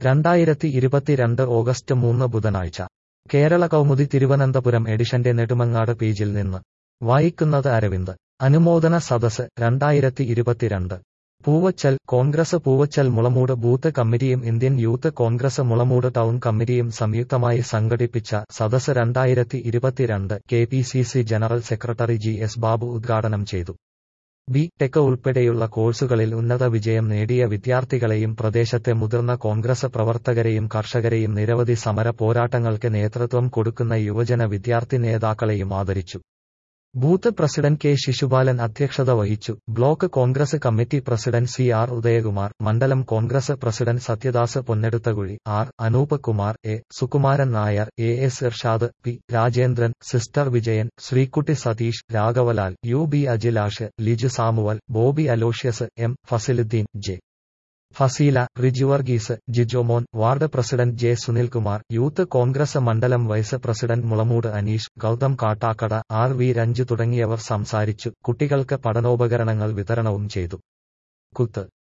രണ്ടായിരത്തി ഇരുപത്തിരണ്ട് ഓഗസ്റ്റ് മൂന്ന് ബുധനാഴ്ച കേരള കൗമുദി തിരുവനന്തപുരം എഡിഷന്റെ നെടുമങ്ങാട് പേജിൽ നിന്ന് വായിക്കുന്നത് അരവിന്ദ് അനുമോദന സദസ് രണ്ടായിരത്തി ഇരുപത്തിരണ്ട് പൂവച്ചൽ കോൺഗ്രസ് പൂവച്ചൽ മുളമൂട് ബൂത്ത് കമ്മിറ്റിയും Indian youth congress Mulamoodu town കമ്മിറ്റിയും സംയുക്തമായി സംഘടിപ്പിച്ച സദസ് രണ്ടായിരത്തി ഇരുപത്തിരണ്ട് K P C C general secretary G S Babu ഉദ്ഘാടനം ചെയ്തു ബി ടെക് ഉൾപ്പെടെയുള്ള കോഴ്സുകളിൽ ഉന്നത വിജയം നേടിയ വിദ്യാർത്ഥികളെയും പ്രദേശത്തെ മുതിർന്ന കോൺഗ്രസ് പ്രവർത്തകരെയും കർഷകരെയും നിരവധി സമര പോരാട്ടങ്ങൾക്ക് നേതൃത്വം കൊടുക്കുന്ന യുവജന വിദ്യാർത്ഥി നേതാക്കളെയും ആദരിച്ചു ബൂത്ത് പ്രസിഡന്റ് കെ ശിശുപാലൻ അധ്യക്ഷത വഹിച്ചു block congress committee president C R Udayakumar മണ്ഡലം congress president Sathyadas Ponnedutthakuzhi R Anoop Kumar A Sukumaran Nair A S Irshad P Rajendran sister Vijayan Sreekutty Satheesh രാഘവലാൽ U B Ajilash Liju Samuel Bobby Aloysius M Fasiluddin J Faseela Riju Varghese Jijomon ward president J Sunilkumar youth congress മണ്ഡലം vice president Mulamoodu Aneesh Goutham Kattakada R V Ranju തുടങ്ങിയവർ സംസാരിച്ചു കുട്ടികൾക്ക് പഠനോപകരണങ്ങൾ വിതരണവും ചെയ്തു കുത്ത്